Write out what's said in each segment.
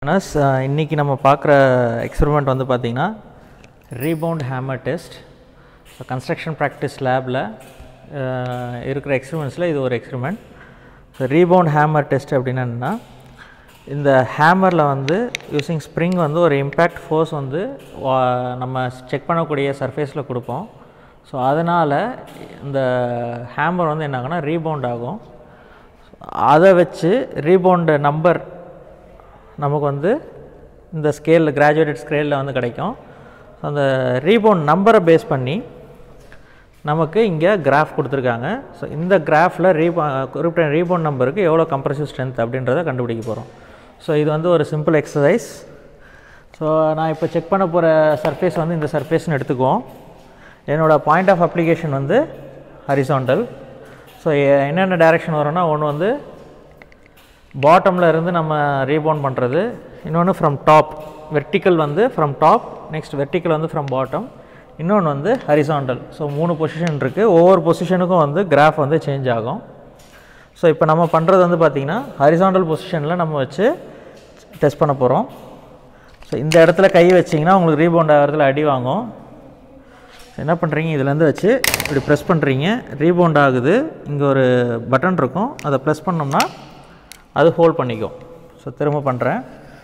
learners இன்றைக்கி நம்ம பார்க்குற எக்ஸ்பெரிமெண்ட் வந்து பார்த்திங்கன்னா rebound hammer test so construction practice லேபில் இருக்கிற எக்ஸ்பெரிமெண்ட்ஸில் இது ஒரு experiment so rebound hammer test அப்படின்னா என்னென்னா இந்த ஹேமரில் வந்து யூஸிங் ஸ்ப்ரிங் வந்து ஒரு இம்பேக்ட் ஃபோர்ஸ் வந்து வா- நம்ம செக் பண்ணக்கூடிய சர்ஃபேஸில் கொடுப்போம் ஸோ அதனால் இந்த ஹேமர் வந்து என்ன ஆகும்னா ரீபவுண்ட் ஆகும் அதை வச்சு ரீபவுண்ட் நம்பர் நமக்கு வந்து இந்த ஸ்கேலில் கிராஜுவேட்டட் ஸ்கேலில் வந்து கிடைக்கும் ஸோ அந்த ரீபவுண்ட் நம்பரை பேஸ் பண்ணி நமக்கு இங்கே கிராஃப் கொடுத்துருக்காங்க ஸோ இந்த கிராஃபில் ரீபா குறிப்பிட்ட ரீபவுண்ட் நம்பருக்கு எவ்வளோ கம்ப்ரசிவ் ஸ்ட்ரென்த் அப்படின்றத கண்டுபிடிக்க போகிறோம் ஸோ இது வந்து ஒரு சிம்பிள் எக்ஸசைஸ் ஸோ நான் இப்போ செக் பண்ண போகிற சர்ஃபேஸ் வந்து இந்த சர்ஃபேஸ்னு எடுத்துக்குவோம் என்னோடய பாயிண்ட் ஆஃப் அப்ளிகேஷன் வந்து ஹரிசாண்டல் ஸோ என்னென்ன டைரெக்ஷன் வரும்னா ஒன்று வந்து பாட்டமில் இருந்து நம்ம ரீபவுண்ட் பண்ணுறது இன்னொன்று ஃப்ரம் டாப் வெர்டிக்கல் வந்து ஃப்ரம் டாப் நெக்ஸ்ட் வெர்டிக்கல் வந்து ஃப்ரம் பாட்டம் இன்னொன்று வந்து ஹரிசாண்டல் ஸோ மூணு பொசிஷன் இருக்குது ஒவ்வொரு பொசிஷனுக்கும் வந்து கிராஃப் வந்து சேஞ்ச் ஆகும் ஸோ இப்போ நம்ம பண்ணுறது வந்து பார்த்திங்கன்னா ஹரிசாண்டல் பொசிஷனில் நம்ம வச்சு டெஸ்ட் பண்ண போகிறோம் ஸோ இந்த இடத்துல கை வச்சிங்கன்னா உங்களுக்கு ரீபவுண்ட் ஆகிறதுல அடி வாங்கும் என்ன பண்ணுறீங்க இதுலேருந்து வச்சு இப்படி ப்ரெஸ் பண்ணுறீங்க ரீபவுண்ட் ஆகுது இங்கே ஒரு பட்டன் இருக்கும் அதை ப்ரெஸ் பண்ணோம்னா அது ஹோல்ட் பண்ணிக்கும் ஸோ திரும்ப பண்ணுறேன்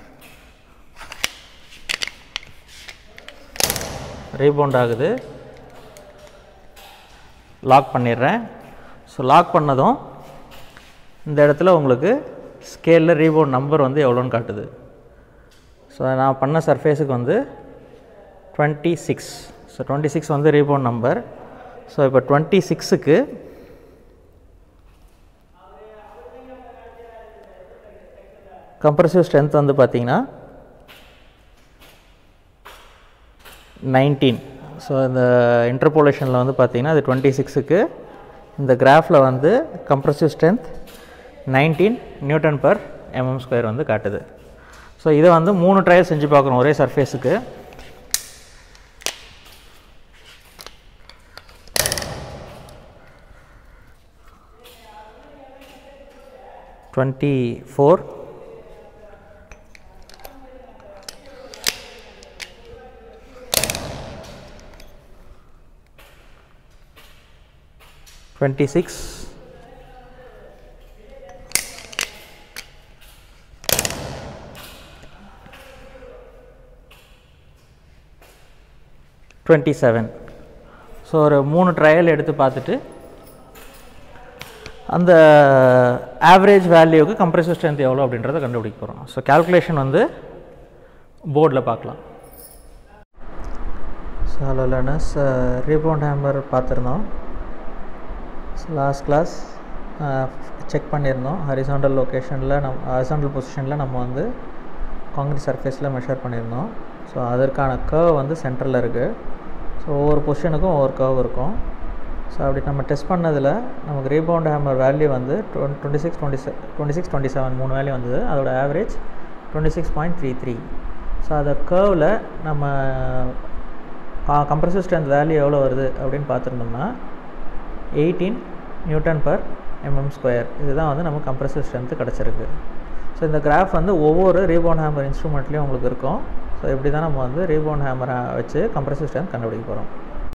ரீபவுண்ட் ஆகுது லாக் பண்ணிடுறேன் ஸோ லாக் பண்ணதும் இந்த இடத்துல உங்களுக்கு ஸ்கேலில் ரீபவுண்ட் நம்பர் வந்து எவ்வளோன்னு காட்டுது ஸோ நான் பண்ண சர்ஃபேஸுக்கு வந்து twenty six so twenty six வந்து ரீபவுண்ட் நம்பர் ஸோ இப்போ டுவெண்ட்டி சிக்ஸுக்கு கம்ப்ரசிவ் ஸ்ட்ரென்த் வந்து பார்த்தீங்கன்னா நைன்டீன் ஸோ இந்த இன்டர்போலேஷனில் வந்து பார்த்தீங்கன்னா அது டுவெண்ட்டி சிக்ஸுக்கு இந்த கிராஃபில் வந்து compressive strength nineteen newton per mm square வந்து காட்டுது ஸோ இதை வந்து மூணு ட்ரையல் செஞ்சு பார்க்குறோம் ஒரே சர்ஃபேஸுக்கு twenty four twenty six twenty seven so ஒரு மூணு ட்ரையல் எடுத்து பார்த்துட்டு அந்த ஆவரேஜ் வேல்யூக்கு கம்ப்ரெசிவ் ஸ்ட்ரென்த் எவ்வளோ அப்படின்றத கண்டுபிடிக்க போகிறோம் ஸோ கால்குலேஷன் வந்து போர்டில் பார்க்கலாம் so hello learners rebound hammer பார்த்துருந்தோம் லாஸ்ட் கிளாஸ் செக் பண்ணியிருந்தோம் ஹரிசாண்டல் லொக்கேஷனில் நம் ஹரிசாண்டல் பொசிஷனில் நம்ம வந்து காங்கிரீட் சர்ஃபேஸில் மெஷர் பண்ணியிருந்தோம் ஸோ அதற்கான கர்வ் வந்து சென்டரில் இருக்குது ஸோ ஒவ்வொரு பொசிஷனுக்கும் ஒவ்வொரு கர்வ் இருக்கும் ஸோ அப்படி நம்ம டெஸ்ட் பண்ணதில் நமக்கு ரீபவுண்ட் ஹேமர் வேல்யூ வந்து டுவெண்ட்டி சிக்ஸ் டுவெண்ட்டி செ டுவெண்ட்டி சிக்ஸ் டுவெண்ட்டி செவன் மூணு வேல்யூ வந்தது அதோட average twenty six point three three so அதை கர்வில் நம்ம கம்ப்ரசிவ் ஸ்ட்ரென்த் வேல்யூ எவ்வளோ வருது அப்படின்னு பார்த்துருந்தோம்னா eighteen newton per mm square இதுதான் வந்து நமக்கு கம்ப்ரசிவ் ஸ்ட்ரென்த்து கிடச்சிருக்கு ஸோ இந்த கிராஃப் வந்து ஒவ்வொரு ரீபவுண்ட் ஹேமர் இன்ஸ்ட்ருமெண்ட்லேயும் உங்களுக்கு இருக்கும் ஸோ இப்படி தான் நம்ம வந்து ரீபவுண்ட் ஹேமரை வச்சு கம்ப்ரசிவ் ஸ்ட்ரென்த் கண்டுபிடிக்க போகிறோம்